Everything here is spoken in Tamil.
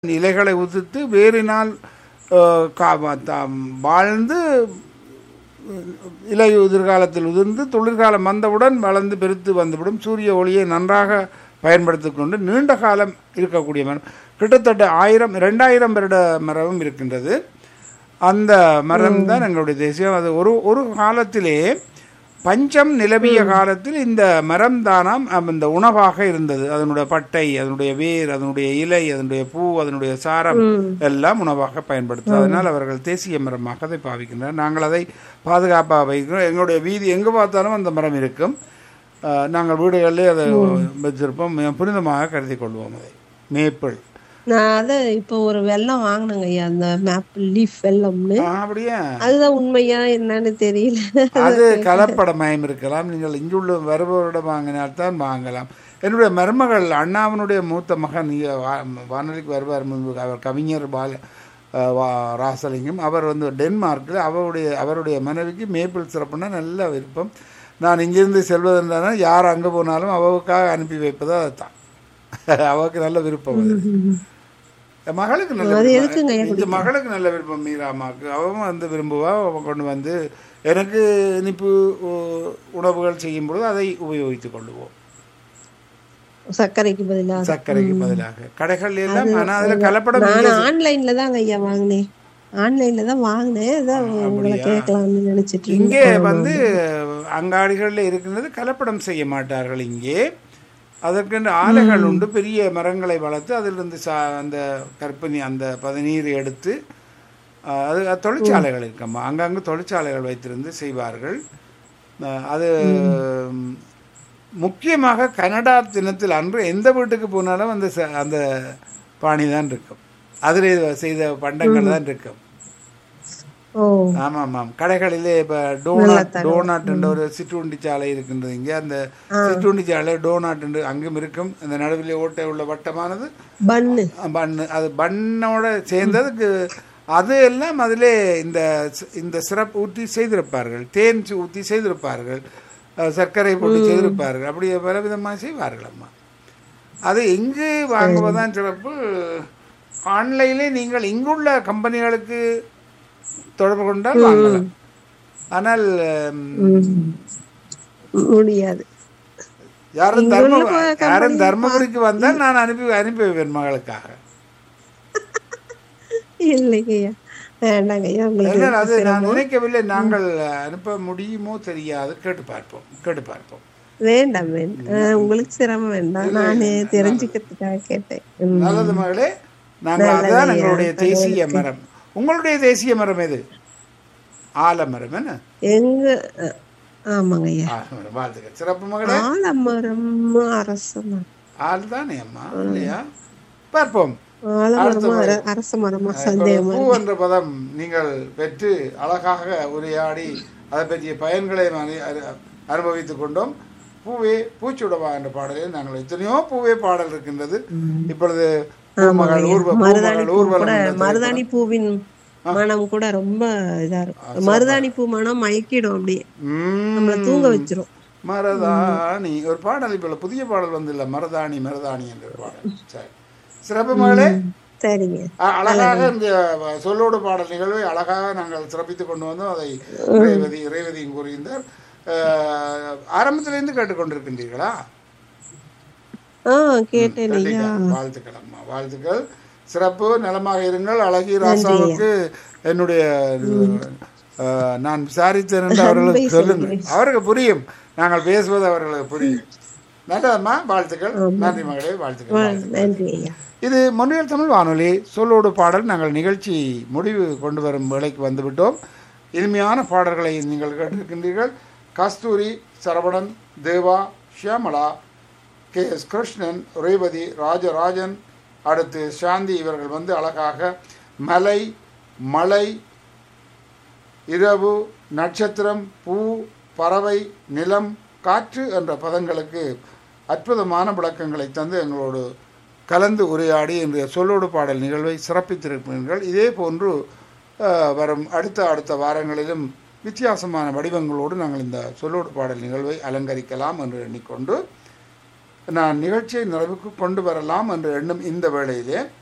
இலைகளை உதிர்த்து வேரினால் அஹ், கா- தாம் வாழ்ந்து இலை உதிர்காலத்தில் உதிர்ந்து துளிர்காலம் வந்தவுடன் வளர்ந்து பெருத்து வந்துவிடும் சூரிய ஒளியை நன்றாக பயன்படுத்திக் கொண்டு நீண்ட காலம் இருக்கக்கூடிய மரம் கிட்டத்தட்ட ஆயிரம் ரெண்டாயிரம் வருட மரமும் இருக்கின்றது அந்த மரம் தான் எங்களுடைய தேசியம் அது ஒரு ஒரு காலத்திலே பஞ்சம் நிலவிய காலத்தில் இந்த மரம் தானாம் அந்த உணவாக இருந்தது அதனுடைய பட்டை அதனுடைய வேர் அதனுடைய இலை அதனுடைய பூ அதனுடைய சாரம் எல்லாம் உணவாக பயன்படுத்தும் அதனால் அவர்கள் தேசிய மரமாக அதை பாவிக்கின்றனர் நாங்கள் அதை பாதுகாப்பாக வைக்கிறோம் எங்களுடைய வீதி எங்கே பார்த்தாலும் அந்த மரம் இருக்கும் அஹ், நாங்கள் வீடுகளிலே அதை வச்சிருப்போம் மிக புனிதமாக கருதி கொள்வோம் அதை மேப்பிள் நான் அத இப்போ ஒரு வெள்ளம் வாங்கினேங்க ஐயா அந்த மேப்பிள் லீஃப் வெள்ளம்னு ஆ, அப்படியா அதுதான் உண்மையா என்னன்னு தெரியல அது கலப்படமயம் இருக்கலாம் நீங்கள் இங்குள்ள வருபவரிடம் வாங்கினால்தான் வாங்கலாம் என்னுடைய மருமகள் அண்ணாவனுடைய மூத்த மகன் இங்க வா- வானொலிக்கு வருவார் முன்பு அவர் கவிஞர் பால அஹ், வா- ராசலிங்கம் அவர் வந்து டென்மார்க்கில் அவருடைய அவருடைய மனைவிக்கு மேப்பிள் சிறப்புனா நல்ல விருப்பம் நான் இங்கிருந்து செல்வதென்றால் யார் அங்கே போனாலும் அவவுக்காக அனுப்பி வைப்பது அதுதான் அவருக்கு நல்ல விருப்பம் அது என் மகளுக்கு நல்ல அது விருப்பம். எதுக்குங்க ஐயா இந்த மகளுக்கு நல்ல விருப்பம் மீராமாக்கு அவன் வந்து விரும்புவா அவன் கொண்டு வந்து எனக்கு இனிப்பு உ- உணவுகள் செய்யும் பொழுது அதை உபயோகித்துக் கொள்ளுவோம் சர்க்கரைக்கு பதிலா சர்க்கரைக்கு பதிலாக கடைகள் எல்லாம் ஆனா அதுல கலப்படம் நான் இல்லை. ஆன்லைன்ல தாங்க ஐயா வாங்கினேன் ஆன்லைன்ல தான் வாங்கினேன் அதான் உங்களை கேட்கலாம்னு நினைச்சிட்டு இருந்தேன். இங்கே வந்து அங்காடிகளில் இருக்கின்றது கலப்படம் செய்ய மாட்டார்கள் இங்கே அதற்கென்று ஆலைகள் உண்டு பெரிய மரங்களை வளர்த்து அதிலிருந்து சா அந்த கற்பனி அந்த பதநீர் எடுத்து அஹ், அது அது தொழிற்சாலைகள் இருக்கம்மா அங்கங்கே தொழிற்சாலைகள் வைத்திருந்து செய்வார்கள் அஹ், அது ம், முக்கியமாக கனடா தினத்தில் அன்று எந்த வீட்டுக்கு போனாலும் அந்த ச- அந்த பாணி தான் இருக்கும் அதில் செய்த பண்டங்கள் தான் இருக்கும் ஓ ஆமாம் ஆமாம் கடைகளிலே இப்போ டோனாட் டோனாட் என்ற ஒரு சிற்றுண்டி சாலை இருக்கின்றது இங்கே அந்த சிற்றுண்டி சாலை டோனாட் என்று அங்கும் இருக்கும் அந்த நடுவில் ஓட்டை உள்ள வட்டமானது பன்னு பன்னு அது பண்ணோட சேர்ந்ததுக்கு அது எல்லாம் அதிலே இந்த சி- இந்த சிறப்பு ஊற்றி செய்திருப்பார்கள் தேன் சி- ஊற்றி செய்திருப்பார்கள் அஹ், சர்க்கரை போட்டு செய்திருப்பார்கள் அப்படி பல விதமாக செய்வார்கள் அம்மா அது இங்கு வாங்குவதுதான் சிறப்பு ஆன்லைனிலே நீங்கள் இங்குள்ள கம்பெனிகளுக்கு தொடர்பு கொண்டால் வாங்கலாம் ஆனால் ம், முடியாது யாரும் தர்ம யாரும் தர்மபுரிக்கு வந்தால் நான் அனுப்பி அனுப்பி வைப்பேன் மகளுக்காக இல்லைங்க ஐயா வேண்டாங்க ஐயா உங்களுக்கு இல்லை அது நான் நினைக்கவில்லை நாங்கள் அனுப்ப முடியுமோ தெரியாது கேட்டு பார்ப்போம் கேட்டு பார்ப்போம் வேண்டாம் வேண்டாம் ஆஹ், உங்களுக்கு சிரமம் வேண்டாம் நானு தெரிஞ்சுக்கிறதுக்காக கேட்டேன் ம். நல்லது மகளே நாங்கள் அதுதான் எங்களுடைய தேசிய மரம் உங்களுடைய தேசிய மரம் எது ஆலமரம் என்ன எங்க அஹ், ஆமாங்க ஐயா ஆலமரம் வாழ்த்துக்கள் சிறப்பு மகளே ஆலமரம் அரச மரம் ஆள் தானே அம்மா இல்லையா பார்ப்போம் ஆலமரமா அர- அரச மரமா இப்போ சந்தேகமா பூ என்ற பதம் நீங்கள் பெற்று அழகாக உரையாடி அதை பற்றிய பயன்களை அனு- அனு- அனுபவித்துக் கொண்டோம் பூவே பூச்சுடவா என்ற பாடலில் நாங்கள் எத்தனையோ பூவே பாடல் இருக்கின்றது இப்பொழுது பூமகள் ஊர்வ மருதாணி பூமகள் பூ ஊர்வலம் கூட என்ற மருதாணி பூவின் மனம் கூட ரொம்ப இதா இருக்கும் மருதாணி பூ மனம் மயக்கிடும் அப்படியே ம், நம்மள தூங்க வச்சிரும் மருதாணி ஒரு பாடல் இப்போ புதிய பாடல் வந்து இல்ல மருதாணி மருதாணி என்ற ஒரு பாடல் சரி சிறப்பு மகளே சரிங்க அ- அழகாக இந்த சொல்லோடு பாடல் நிகழ்வை அழகாக நாங்கள் சிறப்பித்துக் கொண்டு வந்தோம் அதை இறைவதி இறைவதியும் கூறியிருந்தார் அஹ், ஆரம்பத்திலிருந்து கேட்டுக்கொண்டிருக்கின்றீர்களா ஆஹ் கேட்டேன் ஐயா கேட்டீங்க. வாழ்த்துக்கள் அம்மா வாழ்த்துக்கள் சிறப்பு நலமாக இருங்கள் அழகி ராசாவுக்கு என்னுடைய அஹ், நான் விசாரித்தேன் என்று அவர்களுக்கு சொல்லுங்கள் அவருக்கு புரியும் நாங்கள் பேசுவது அவர்களுக்கு புரியும் நல்லதம்மா வாழ்த்துக்கள் நன்றி மகளே வாழ்த்துக்கள் வாழ்த்துக்கள் நன்றி ஐயா இது மொழியல் தமிழ் வானொலி சொல்லோடு பாடல் நாங்கள் நிகழ்ச்சி முடிவு கொண்டு வரும் வேலைக்கு வந்துவிட்டோம் இனிமையான பாடல்களை நீங்கள் கேட்டிருக்கின்றீர்கள் கஸ்தூரி சரவணன் தேவா ஷியாமலா கே எஸ் கிருஷ்ணன் ரேவதி ராஜராஜன் அடுத்து சாந்தி இவர்கள் வந்து அழகாக மலை மலை இரவு நட்சத்திரம் பூ பறவை நிலம் காற்று என்ற பதங்களுக்கு அற்புதமான விளக்கங்களை தந்து எங்களோடு கலந்து உரையாடி இன்றைய சொல்லோடு பாடல் நிகழ்வை சிறப்பித்திருப்பீர்கள் இதே போன்று அஹ், வரும் அடுத்த அடுத்த வாரங்களிலும் வித்தியாசமான வடிவங்களோடு நாங்கள் இந்த சொல்லோடு பாடல் நிகழ்வை அலங்கரிக்கலாம் என்று எண்ணிக்கொண்டு நான் நிகழ்ச்சியை நிறைவுக்கு கொண்டு வரலாம் என்று எண்ணும் இந்த வேளையிலே